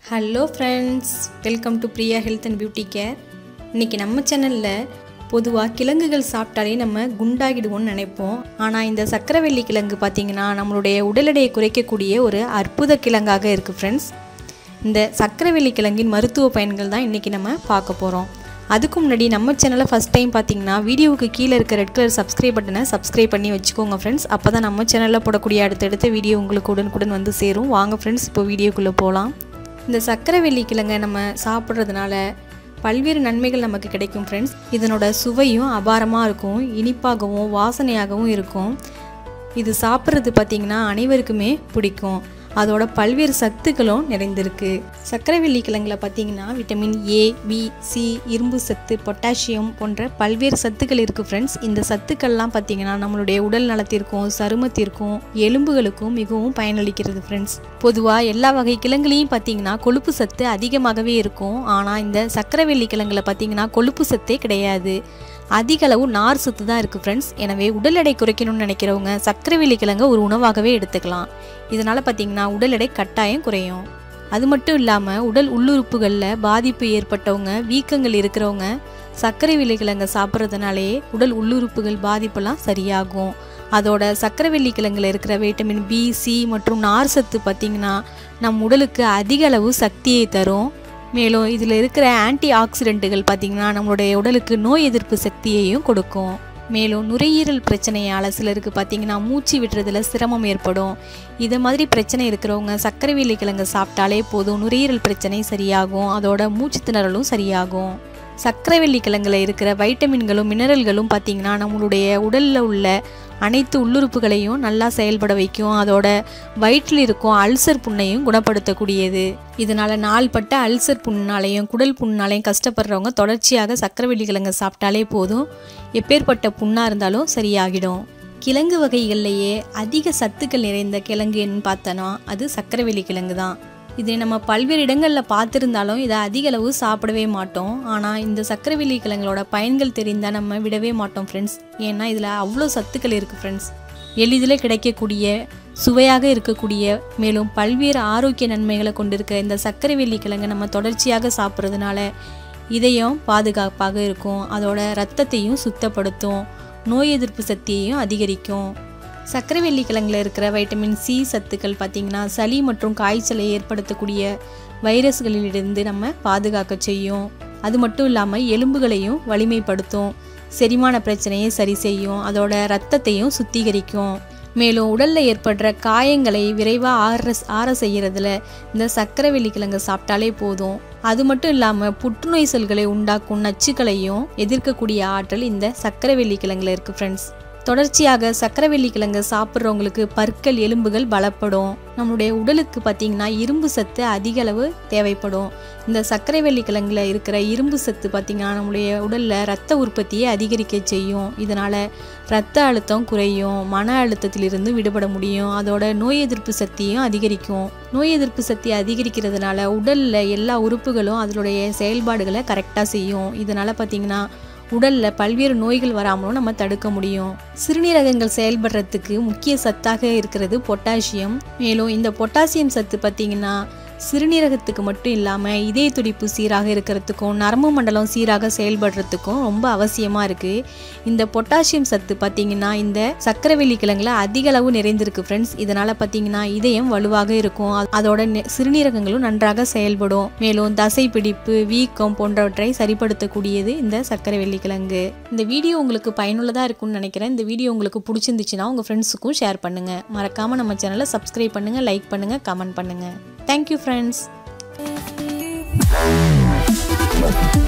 hello friends welcome to Priya health and beauty care இன்றைக்கி நம்ம சேனலில் பொதுவாக கிழங்குகள் சாப்பிட்டாலே நம்ம குண்டாகிடுவோம்னு நினைப்போம் ஆனால் இந்த சக்கரவள்ளி கிழங்கு பார்த்திங்கன்னா நம்மளுடைய உடல் எடையை குறைக்கக்கூடிய ஒரு அற்புத கிழங்காக இருக்குது ஃப்ரெண்ட்ஸ் இந்த சக்கரவள்ளி கிழங்கின் மருத்துவ பயன்கள் தான் இன்றைக்கி நம்ம பார்க்க போகிறோம் அதுக்கு முன்னாடி நம்ம சேனலை ஃபஸ்ட் டைம் பார்த்தீங்கன்னா வீடியோவுக்கு கீழே இருக்க ரெட் கலர் சப்ஸ்கிரைப் பட்டனை சப்ஸ்கிரைப் பண்ணி வச்சுக்கோங்க ஃப்ரெண்ட்ஸ் அப்போ தான் நம்ம சேனலில் போடக்கூடிய அடுத்தடுத்த வீடியோ உங்களுக்கு உடனுக்குடன் வந்து சேரும் வாங்க ஃப்ரெண்ட்ஸ் இப்போ வீடியோக்குள்ளே போகலாம் இந்த சக்கரவள்ளி கிழங்கை நம்ம சாப்பிட்றதுனால பல்வேறு நன்மைகள் நமக்கு கிடைக்கும் ஃப்ரெண்ட்ஸ் இதனோட சுவையும் அபாரமாக இருக்கும் இனிப்பாகவும் வாசனையாகவும் இருக்கும் இது சாப்பிட்றது பார்த்திங்கன்னா அனைவருக்குமே பிடிக்கும் அதோட பல்வேறு சத்துக்களும் நிறைந்திருக்கு சக்கரவள்ளி கிழங்குல பார்த்தீங்கன்னா விட்டமின் ஏ பி சி இரும்பு சத்து பொட்டாசியம் போன்ற பல்வேறு சத்துக்கள் இருக்குது ஃப்ரெண்ட்ஸ் இந்த சத்துக்கள்லாம் பார்த்தீங்கன்னா நம்மளுடைய உடல் நலத்திற்கும் சருமத்திற்கும் எலும்புகளுக்கும் மிகவும் பயனளிக்கிறது ஃப்ரெண்ட்ஸ் பொதுவாக எல்லா வகை கிழங்குலையும் பார்த்தீங்கன்னா கொழுப்பு சத்து அதிகமாகவே இருக்கும் ஆனால் இந்த சக்கரவள்ளி கிழங்குல பார்த்தீங்கன்னா கொழுப்பு சத்தே கிடையாது அதிக அளவு நார் சத்து தான் இருக்குது ஃப்ரெண்ட்ஸ் எனவே உடல் எடை குறைக்கணும்னு நினைக்கிறவங்க சக்கரவள்ளி கிழங்க ஒரு உணவாகவே எடுத்துக்கலாம் இதனால் பார்த்தீங்கன்னா உடல் எடை கட்டாயம் குறையும் அது மட்டும் இல்லாமல் உடல் உள்ளுறுப்புகளில் பாதிப்பு ஏற்பட்டவங்க வீக்கங்கள் இருக்கிறவங்க சர்க்கரை கிழங்கை சாப்பிட்றதுனாலே உடல் உள்ளுறுப்புகள் பாதிப்பெல்லாம் சரியாகும் அதோட சக்கரவள்ளி கிழங்குல இருக்கிற வைட்டமின் பி சி மற்றும் நார் சத்து பார்த்திங்கன்னா நம் உடலுக்கு அதிக அளவு சக்தியை தரும் மேலும் இதில் இருக்கிற ஆன்டி ஆக்சிடென்ட்டுகள் பார்த்திங்கன்னா நம்மளுடைய உடலுக்கு நோய் எதிர்ப்பு சக்தியையும் கொடுக்கும் மேலும் நுரையீரல் பிரச்சனையால் சிலருக்கு பார்த்திங்கன்னா மூச்சு விடுறதுல சிரமம் ஏற்படும் இதை மாதிரி பிரச்சனை இருக்கிறவங்க சர்க்கரை கிழங்கு சாப்பிட்டாலே போதும் நுரையீரல் பிரச்சனை சரியாகும் அதோட மூச்சு திணறலும் சரியாகும் சர்க்கரை கிழங்குல இருக்கிற வைட்டமின்களும் மினரல்களும் பார்த்திங்கன்னா நம்மளுடைய உடலில் உள்ள அனைத்து உள்ளுறுப்புகளையும் நல்லா செயல்பட வைக்கும் அதோட வயிற்றில் இருக்கும் அல்சர் புண்ணையும் குணப்படுத்தக்கூடியது இதனால் நாள்பட்ட அல்சர் புண்ணாலையும் குடல் புண்ணாலையும் கஷ்டப்படுறவங்க தொடர்ச்சியாக சக்கரவள்ளி கிழங்கு சாப்பிட்டாலே போதும் எப்பேற்பட்ட புண்ணாக இருந்தாலும் சரியாகிடும் கிழங்கு வகைகள்லையே அதிக சத்துக்கள் நிறைந்த கிழங்குன்னு பார்த்தோன்னா அது சக்கரவள்ளி கிழங்கு தான் இதை நம்ம பல்வேறு இடங்களில் பார்த்துருந்தாலும் இதை அதிக அளவு சாப்பிடவே மாட்டோம் ஆனால் இந்த சக்கரவள்ளி கிழங்களோட பயன்கள் தெரிந்தால் நம்ம விடவே மாட்டோம் ஃப்ரெண்ட்ஸ் ஏன்னா இதில் அவ்வளோ சத்துக்கள் இருக்குது ஃப்ரெண்ட்ஸ் எளிதில் கிடைக்கக்கூடிய சுவையாக இருக்கக்கூடிய மேலும் பல்வேறு ஆரோக்கிய நன்மைகளை கொண்டிருக்க இந்த சர்க்கரைவெள்ளி கிழங்கை நம்ம தொடர்ச்சியாக சாப்பிட்றதுனால இதயம் பாதுகாப்பாக இருக்கும் அதோட ரத்தத்தையும் சுத்தப்படுத்தும் நோய் எதிர்ப்பு சக்தியையும் அதிகரிக்கும் சர்க்கரைவெள்ளி கிழங்குல இருக்கிற வைட்டமின் சி சத்துக்கள் பார்த்திங்கன்னா சளி மற்றும் காய்ச்சலை ஏற்படுத்தக்கூடிய வைரஸ்களிலிருந்து நம்ம பாதுகாக்க செய்யும் அது மட்டும் இல்லாமல் எலும்புகளையும் வலிமைப்படுத்தும் செரிமான பிரச்சனையை சரி செய்யும் அதோட ரத்தத்தையும் சுத்திகரிக்கும் மேலும் உடலில் ஏற்படுற காயங்களை விரைவாக ஆற ஆற செய்கிறதுல இந்த சர்க்கரை கிழங்கு சாப்பிட்டாலே போதும் அது மட்டும் இல்லாமல் புற்றுநோய் செல்களை உண்டாக்கும் நச்சுக்களையும் எதிர்க்கக்கூடிய ஆற்றல் இந்த சர்க்கரை கிழங்குல இருக்குது ஃப்ரெண்ட்ஸ் தொடர்ச்சியாக சக்கரவெள்ளி கிழங்கு சாப்பிட்றவங்களுக்கு பற்கள் எலும்புகள் பலப்படும் நம்மளுடைய உடலுக்கு பார்த்திங்கன்னா இரும்பு சத்து அதிக அளவு தேவைப்படும் இந்த சர்க்கரைவெள்ளி கிழங்குல இருக்கிற இரும்பு சத்து பார்த்திங்கன்னா நம்மளுடைய உடலில் ரத்த உற்பத்தியை அதிகரிக்க செய்யும் இதனால் ரத்த அழுத்தம் குறையும் மன அழுத்தத்திலிருந்து விடுபட முடியும் அதோட நோய் எதிர்ப்பு சக்தியும் அதிகரிக்கும் நோய் எதிர்ப்பு சக்தி அதிகரிக்கிறதுனால உடலில் எல்லா உறுப்புகளும் அதனுடைய செயல்பாடுகளை கரெக்டாக செய்யும் இதனால் பார்த்திங்கன்னா உடலில் பல்வேறு நோய்கள் வராமலும் நம்ம தடுக்க முடியும் சிறுநீரகங்கள் செயல்படுறதுக்கு முக்கிய சத்தாக இருக்கிறது பொட்டாசியம் மேலும் இந்த பொட்டாசியம் சத்து பார்த்திங்கன்னா சிறுநீரகத்துக்கு மட்டும் இல்லாமல் இதய துடிப்பு சீராக இருக்கிறதுக்கும் நரம்பு மண்டலம் சீராக செயல்படுறதுக்கும் ரொம்ப அவசியமாக இருக்குது இந்த பொட்டாசியம் சத்து பார்த்திங்கன்னா இந்த சக்கரவெள்ளி கிழங்குல அதிக அளவு நிறைந்திருக்கு ஃப்ரெண்ட்ஸ் இதனால் பார்த்திங்கன்னா இதயம் வலுவாக இருக்கும் அதோட சிறுநீரகங்களும் நன்றாக செயல்படும் மேலும் தசை பிடிப்பு வீக்கம் போன்றவற்றை சரிப்படுத்தக்கூடியது இந்த சக்கரவெள்ளி கிழங்கு இந்த வீடியோ உங்களுக்கு பயனுள்ளதாக இருக்கும்னு நினைக்கிறேன் இந்த வீடியோ உங்களுக்கு பிடிச்சிருந்துச்சுன்னா உங்கள் ஃப்ரெண்ட்ஸுக்கும் ஷேர் பண்ணுங்கள் மறக்காமல் நம்ம சேனலை சப்ஸ்கிரைப் பண்ணுங்கள் லைக் பண்ணுங்கள் கமெண்ட் பண்ணுங்கள் தேங்க்யூ ஃப்ரெண்ட்ஸ்